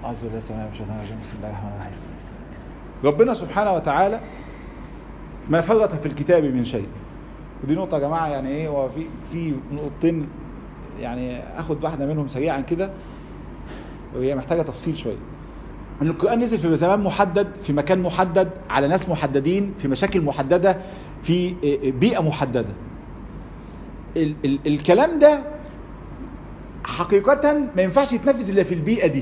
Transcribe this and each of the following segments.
أعوذ بالله السميع من الشيطان الرجيم بسم الله الرحمن الرحيم ربنا سبحانه وتعالى ما فرط في الكتاب من شيء ودي نقطة يا جماعة يعني ايه هو في في نقطتين يعني اخد واحدة منهم سريعا كده وهي محتاجة تفصيل شوية ان القرآن نزل في زمان محدد في مكان محدد على ناس محددين في مشاكل محددة في بيئة محددة ال ال الكلام ده حقيقة ما ينفعش يتنفذ الا في البيئة دي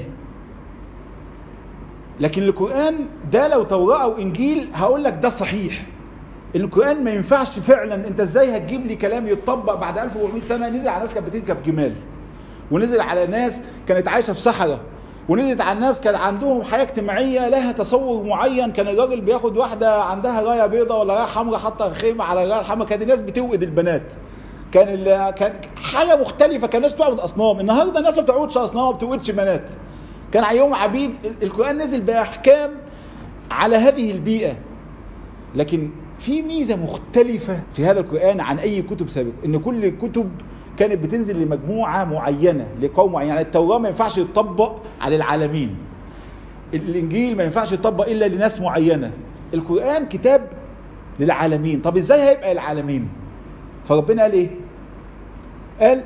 لكن القرآن ده لو توراة او انجيل هقول لك ده صحيح القرآن ما ينفعش فعلا انت ازاي هتجيب لي كلام يتطبق بعد 1400 سنة نزل على ناس كانت بتركب جمال ونزل على ناس كانت عايشة في صحراء ونزلت على الناس كان عندهم حياة اجتماعية لها تصور معين كان الراجل بياخد واحدة عندها راية بيضة ولا راية حمراء حاطة خيمة على الراية الحمراء كانت الناس بتوقد البنات كان ال... كان حاجة مختلفة كان الناس بتعبد أصنام النهاردة الناس ما بتعبدش أصنام ما بتوقدش بنات كان عليهم عبيد القرآن نزل بأحكام على هذه البيئة لكن في ميزة مختلفة في هذا القرآن عن أي كتب سابقة إن كل الكتب كانت بتنزل لمجموعة معينة لقوم معين يعني التوراة ما ينفعش يتطبق على العالمين الإنجيل ما ينفعش يتطبق إلا لناس معينة القرآن كتاب للعالمين طب إزاي هيبقى للعالمين فربنا قال إيه قال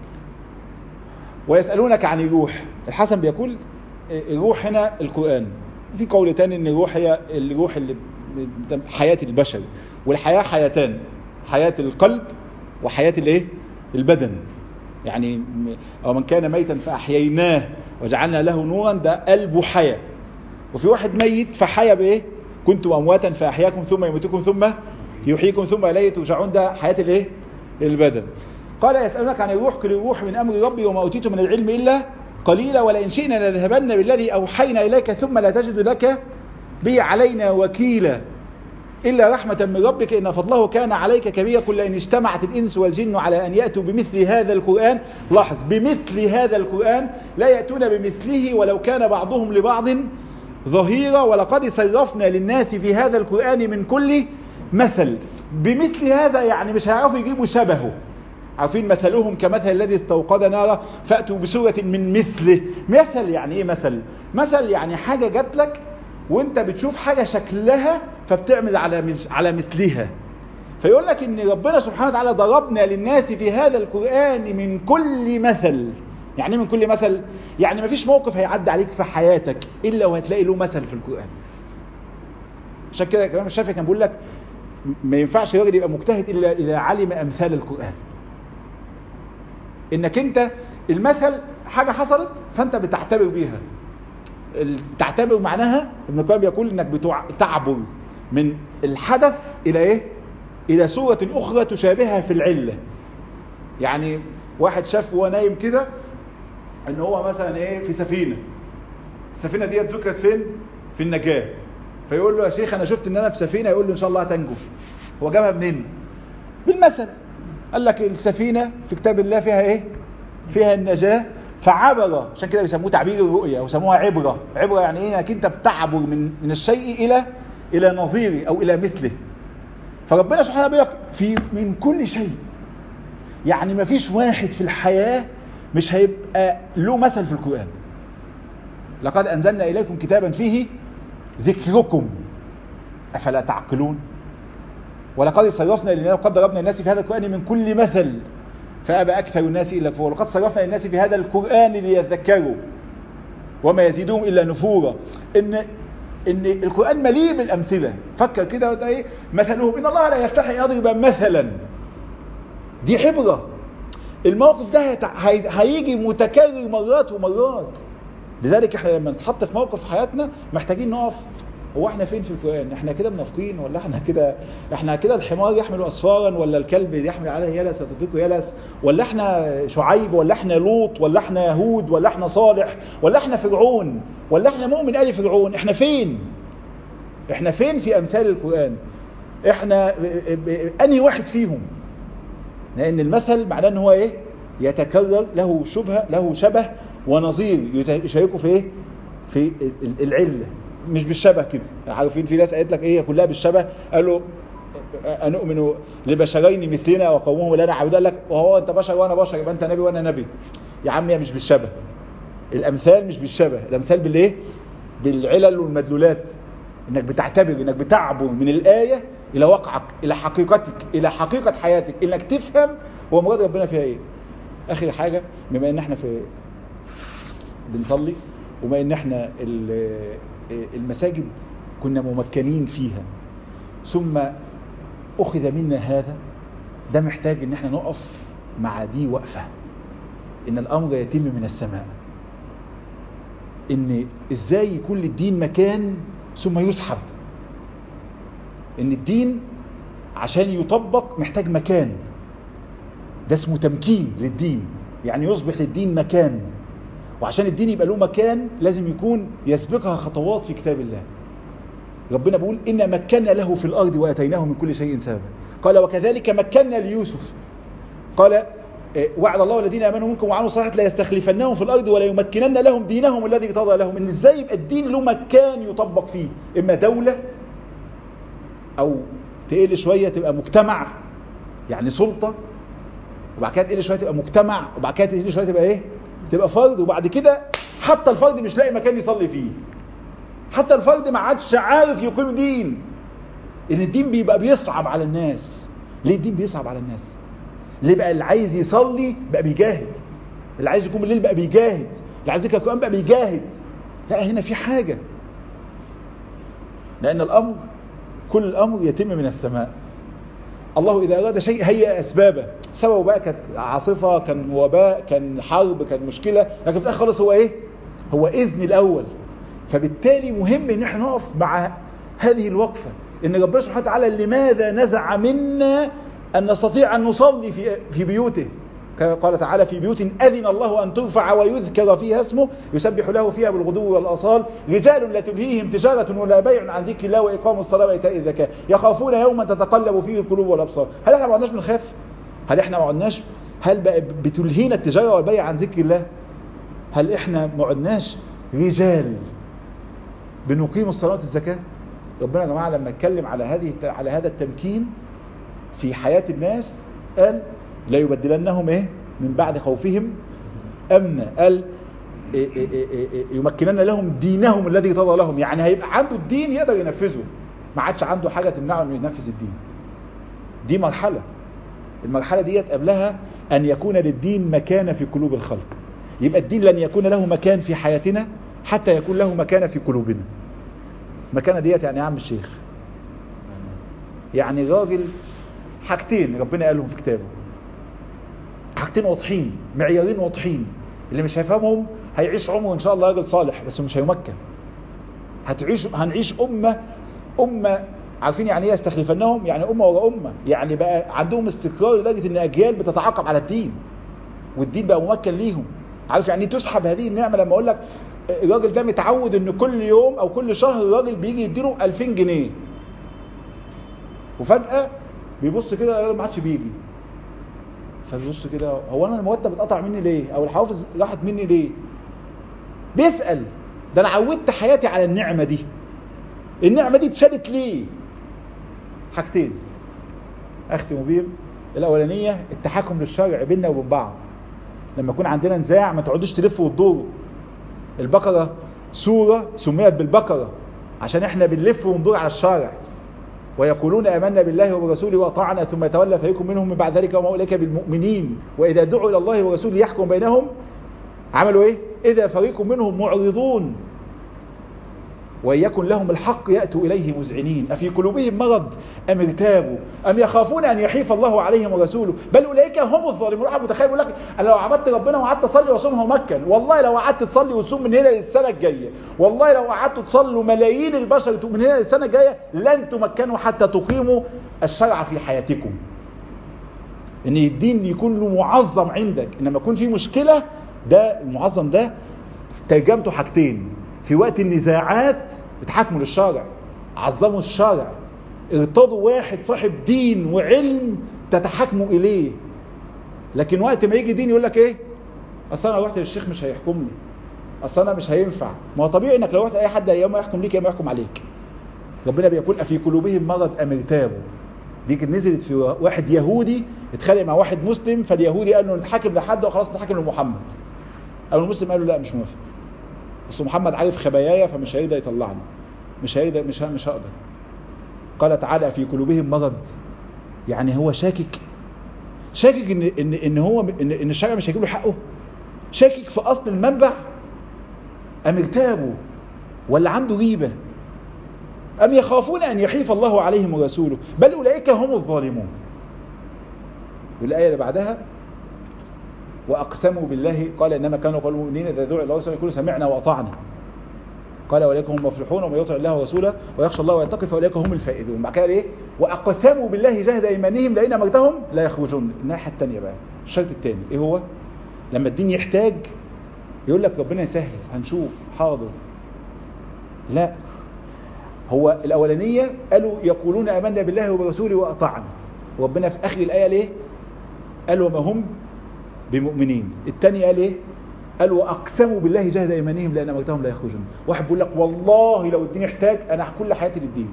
ويسألونك عن الروح الحسن بيقول الروح هنا القرآن في قول تاني ان الروح هي الروح اللي حياة البشر والحياة حياتان حياة القلب وحياة الايه البدن يعني ومن كان ميتا فأحييناه وجعلنا له نورا ده قلبه حياة وفي واحد ميت فحيا بايه كنتم امواتا فاحياكم ثم يميتكم ثم يحييكم ثم اليه ترجعون ده حياة الايه البدن قال يسألونك عن الروح كل الروح من أمر ربي وما أوتيتم من العلم إلا قليلا ولئن شئنا لذهبن بالذي أوحينا إليك ثم لا تجد لك به علينا وكيلا إلا رحمة من ربك إن فضله كان عليك كبيرا كل إن اجتمعت الإنس والجن على أن يأتوا بمثل هذا القرآن لاحظ بمثل هذا القرآن لا يأتون بمثله ولو كان بعضهم لبعض ظهيرا ولقد صرفنا للناس في هذا القرآن من كل مثل بمثل هذا يعني مش هيعرفوا يجيبوا شبهه عارفين مثلهم كمثل الذي استوقد نارا فأتوا بسورة من مثله مثل يعني ايه مثل مثل يعني حاجة جات لك وانت بتشوف حاجة شكلها فبتعمل على على مثلها فيقول لك ان ربنا سبحانه وتعالى ضربنا للناس في هذا القرآن من كل مثل يعني من كل مثل يعني مفيش موقف هيعدي عليك في حياتك الا وهتلاقي له مثل في القرآن عشان كده الامام الشافعي كان بيقول لك ما ينفعش الراجل يبقى مجتهد الا اذا علم امثال القرآن انك انت المثل حاجة حصلت فانت بتعتبر بيها تعتبر معناها ابن القيم يقول انك بتعبر من الحدث الى ايه الى صورة اخرى تشابهها في العلة يعني واحد شاف وهو نايم كده ان هو مثلا ايه في سفينة السفينة دي ذكرت فين في النجاة فيقول له يا شيخ انا شفت ان انا في سفينة يقول له ان شاء الله هتنجو هو جابها منين بالمثل قال لك السفينة في كتاب الله فيها ايه فيها النجاة فعبر عشان كده بيسموه تعبير الرؤية وسموها عبرة عبرة يعني ايه انك انت بتعبر من من الشيء الى الى نظيره او الى مثله فربنا سبحانه بيقول لك في من كل شيء يعني ما فيش واحد في الحياة مش هيبقى له مثل في القرآن لقد انزلنا اليكم كتابا فيه ذكركم افلا تعقلون ولقد صرفنا للناس وقد ضربنا الناس في هذا القرآن من كل مثل فأبى أكثر الناس إلا كفورا ولقد صرفنا للناس في هذا القرآن ليذكروا وما يزيدهم إلا نفورا إن إن القرآن مليء بالأمثلة فكر كده إيه مثلهم إن الله لا يستحي يضرب مثلا دي عبرة الموقف ده هيجي متكرر مرات ومرات لذلك احنا لما نتحط في موقف في حياتنا محتاجين نقف هو احنا فين في القرآن احنا كده منافقين ولا احنا كده احنا كده الحمار يحمل اسفارا ولا الكلب يحمل عليه يلس وتطيق يلس ولا احنا شعيب ولا احنا لوط ولا احنا يهود ولا احنا صالح ولا احنا فرعون ولا احنا مؤمن آل فرعون احنا فين احنا فين في امثال القرآن احنا انهي واحد فيهم لان المثل معناه ان هو ايه يتكرر له شبهه له شبه ونظير يشاركوا في ايه في العله مش بالشبه كده عارفين في ناس قالت لك ايه كلها بالشبه قالوا انؤمن لبشرين مثلنا وقومهم لا نعبد قال لك وهو انت بشر وانا بشر يبقى انت نبي وانا نبي يا عم هي مش بالشبه الامثال مش بالشبه الامثال بالايه بالعلل والمدلولات انك بتعتبر انك بتعبر من الايه الى واقعك الى حقيقتك الى حقيقه حياتك انك تفهم هو مراد ربنا فيها ايه اخر حاجه بما ان احنا في بنصلي وما ان احنا ال- المساجد كنا ممكنين فيها ثم اخذ منا هذا ده محتاج ان احنا نقف مع دي وقفه ان الامر يتم من السماء ان ازاي يكون للدين مكان ثم يسحب ان الدين عشان يطبق محتاج مكان ده اسمه تمكين للدين يعني يصبح للدين مكان وعشان الدين يبقى له مكان لازم يكون يسبقها خطوات في كتاب الله ربنا بيقول إن مكنا له في الأرض وأتيناه من كل شيء سببا قال وكذلك مكنا ليوسف قال إيه، وعد الله الذين امنوا منكم وعملوا الصالحات لا يستخلفنهم في الارض ولا يمكنن لهم دينهم الذي ارتضى لهم ان ازاي يبقى الدين له مكان يطبق فيه اما دوله او تقل شويه تبقى مجتمع يعني سلطه وبعد كده تقل شويه تبقى مجتمع وبعد كده تقل شويه تبقى ايه تبقى فرد وبعد كده حتى الفرد مش لاقي مكان يصلي فيه حتى الفرد ما عادش عارف يقيم دين ان الدين بيبقى بيصعب على الناس ليه الدين بيصعب على الناس ليه بقى اللي عايز يصلي بقى بيجاهد اللي عايز يقوم الليل بقى بيجاهد اللي عايز يقرا القران بقى بيجاهد لا هنا في حاجه لان الامر كل الامر يتم من السماء الله اذا اراد شيء هيئ اسبابه سببه بقى كانت عاصفه كان وباء كان حرب كان مشكله لكن في الاخر خالص هو ايه هو اذن الاول فبالتالي مهم ان احنا نقف مع هذه الوقفه ان ربنا سبحانه وتعالى لماذا نزع منا ان نستطيع ان نصلي في في بيوته كما قال تعالى في بيوت اذن الله ان ترفع ويذكر فيها اسمه يسبح له فيها بالغدو والاصال رجال لا تلهيهم تجاره ولا بيع عن ذكر الله واقام الصلاه وايتاء الزكاه يخافون يوما تتقلب فيه القلوب والابصار هل احنا ما عدناش بنخاف هل احنا ما عدناش هل بقى بتلهينا التجاره والبيع عن ذكر الله هل احنا ما عدناش رجال بنقيم الصلاه والزكاه ربنا يا جماعه لما اتكلم على هذه على هذا التمكين في حياه الناس قال لا يبدلنهم ايه من بعد خوفهم امنا قال إيه إيه إيه إيه يمكنن لهم دينهم الذي ارتضى لهم يعني هيبقى عنده الدين يقدر ينفذه ما عادش عنده حاجه تمنعه انه ينفذ الدين دي مرحله المرحله ديت قبلها ان يكون للدين مكانه في قلوب الخلق يبقى الدين لن يكون له مكان في حياتنا حتى يكون له مكانه في قلوبنا مكانه ديت يعني يا عم الشيخ يعني راجل حاجتين ربنا قالهم في كتابه حاجتين واضحين معيارين واضحين اللي مش هيفهمهم هيعيش عمره ان شاء الله راجل صالح بس مش هيمكن هتعيش هنعيش امه امه عارفين يعني ايه يستخلفنهم يعني امه ورا امه يعني بقى عندهم استقرار لدرجه ان اجيال بتتعاقب على الدين والدين بقى ممكن ليهم عارف يعني ايه تسحب هذه النعمه لما اقول لك الراجل ده متعود ان كل يوم او كل شهر الراجل بيجي يديله 2000 جنيه وفجاه بيبص كده الراجل ما عادش بيجي فبيبص كده هو انا المرتب اتقطع مني ليه او الحوافز راحت مني ليه بيسال ده انا عودت حياتي على النعمه دي النعمه دي اتشالت ليه حاجتين اختم بيهم الاولانيه التحكم للشرع بيننا وبين بعض لما يكون عندنا نزاع ما تقعدوش تلفوا وتدوروا البقره سوره سميت بالبقره عشان احنا بنلف وندور على الشارع ويقولون آمنا بالله وبرسوله وأطعنا ثم يتولى فريق منهم من بعد ذلك وما أولئك بالمؤمنين وإذا دعوا إلى الله ورسوله يحكم بينهم عملوا إيه؟ إذا فريق منهم معرضون وإن يكن لهم الحق يأتوا إليه مذعنين أفي قلوبهم مرض أم ارتابوا أم يخافون أن يحيف الله عليهم ورسوله بل أولئك هم الظالمون واحد متخيل يقول لك أنا لو عبدت ربنا وقعدت أصلي وأصوم همكن والله لو قعدت تصلي وتصوم من هنا للسنة الجاية والله لو قعدت تصلوا ملايين البشر من هنا للسنة الجاية لن تمكنوا حتى تقيموا الشرع في حياتكم ان الدين يكون له معظم عندك انما يكون في مشكلة ده المعظم ده ترجمته حاجتين في وقت النزاعات اتحكموا للشارع عظموا الشارع ارتضوا واحد صاحب دين وعلم تتحكموا اليه لكن وقت ما يجي دين يقول لك ايه اصل انا رحت للشيخ مش هيحكم لي اصل انا مش هينفع ما هو طبيعي انك لو رحت اي حد يا اما يحكم ليك يا اما يحكم عليك ربنا بيقول افي قلوبهم مرض ام ارتابوا دي كانت نزلت في واحد يهودي اتخانق مع واحد مسلم فاليهودي قال له نتحاكم لحد وخلاص نتحاكم لمحمد ابو المسلم قال له لا مش موافق بس محمد عارف خباياي فمش هيقدر يطلعني مش هيقدر مش ه- مش هقدر قال تعالى في قلوبهم مرض يعني هو شاكك شاكك ان ان ان هو ان, إن الشرع مش هيجيب له حقه شاكك في اصل المنبع ام ارتابوا ولا عنده ريبه ام يخافون ان يحيف الله عليهم ورسوله بل اولئك هم الظالمون والايه اللي بعدها واقسموا بالله قال انما كانوا قالوا المؤمنين اذا دعوا الى الله يقولوا سمعنا واطعنا قال اولئك هم المفلحون ومن يطع الله ورسوله ويخشى الله ويتقي فاولئك هم الفائزون بعد كده ايه واقسموا بالله جهد ايمانهم لئن امرتهم لا يخرجون الناحيه الثانيه بقى الشرط الثاني ايه هو لما الدين يحتاج يقول لك ربنا يسهل هنشوف حاضر لا هو الاولانيه قالوا يقولون امنا بالله وبرسوله واطعنا وربنا في اخر الايه ليه قال وما هم بمؤمنين الثاني قال ايه قال واقسموا بالله جهد ايمانهم لان امرتهم لا يخرجون واحد بيقول لك والله لو الدين احتاج انا كل حياتي للدين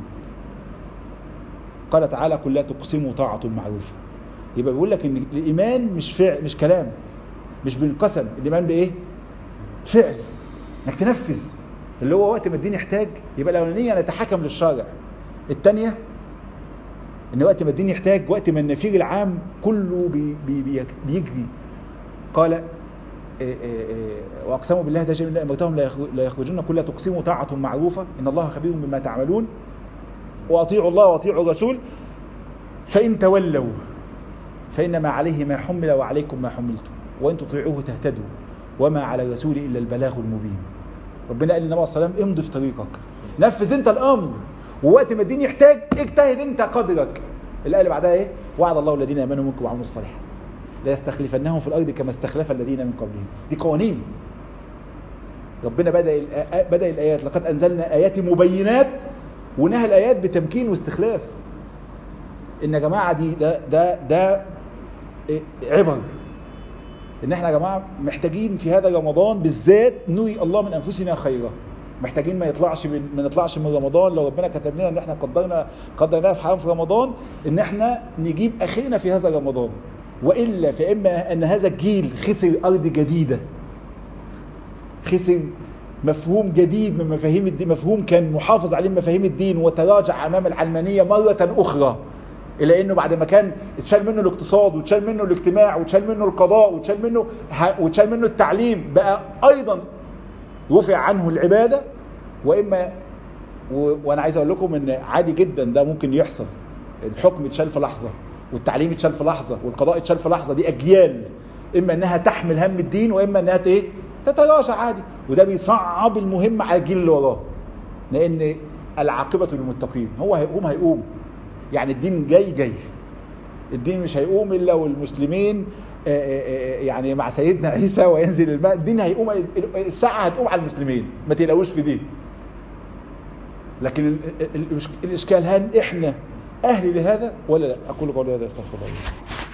قال تعالى قل لا تقسموا طاعه معروفه يبقى بيقول لك ان الايمان مش فعل مش كلام مش بالقسم الايمان بايه فعل انك تنفذ اللي هو وقت ما الدين يحتاج يبقى الاولانيه نتحكم للشارع الثانيه ان وقت ما الدين يحتاج وقت ما النفير العام كله بي بي بي بيجري قال إيه إيه إيه واقسموا بالله ده جميل امرتهم لا يخرجون كل تقسموا طاعه معروفه ان الله خبير بما تعملون واطيعوا الله واطيعوا الرسول فان تولوا فانما عليه ما حمل وعليكم ما حملتم وان تطيعوه تهتدوا وما على الرسول الا البلاغ المبين ربنا قال للنبي صلى الله عليه وسلم امضي في طريقك نفذ انت الامر ووقت ما الدين يحتاج اجتهد انت قدرك الايه اللي بعدها ايه وعد الله الذين امنوا منكم وعملوا الصالحات لا يستخلفنهم في الارض كما استخلف الذين من قبلهم دي قوانين ربنا بدا بدا الايات لقد انزلنا ايات مبينات ونهى الايات بتمكين واستخلاف ان يا جماعه دي ده ده ده عبر ان احنا يا جماعه محتاجين في هذا رمضان بالذات نوي الله من انفسنا خيرا محتاجين ما يطلعش من ما نطلعش من رمضان لو ربنا كتب لنا ان احنا قدرنا قدرناها في حرام في رمضان ان احنا نجيب اخرنا في هذا رمضان والا فاما ان هذا الجيل خسر ارض جديده خسر مفهوم جديد من مفاهيم الدين مفهوم كان محافظ عليه مفاهيم الدين وتراجع امام العلمانيه مره اخرى الى انه بعد ما كان اتشال منه الاقتصاد واتشال منه الاجتماع واتشال منه القضاء واتشال منه واتشال منه التعليم بقى ايضا رفع عنه العباده واما و... وانا عايز اقول لكم ان عادي جدا ده ممكن يحصل الحكم اتشال في لحظه والتعليم اتشال في لحظه والقضاء اتشال في لحظه دي اجيال اما انها تحمل هم الدين واما انها ايه تتراجع عادي وده بيصعب المهمه على الجيل اللي وراه لان العاقبه للمتقين هو هيقوم هيقوم يعني الدين جاي جاي الدين مش هيقوم الا والمسلمين يعني مع سيدنا عيسى وينزل الماء الدين هيقوم الساعه هتقوم على المسلمين ما تقلقوش في دي لكن الاشكال هل احنا اهل لهذا ولا لا اقول قولي هذا استغفر الله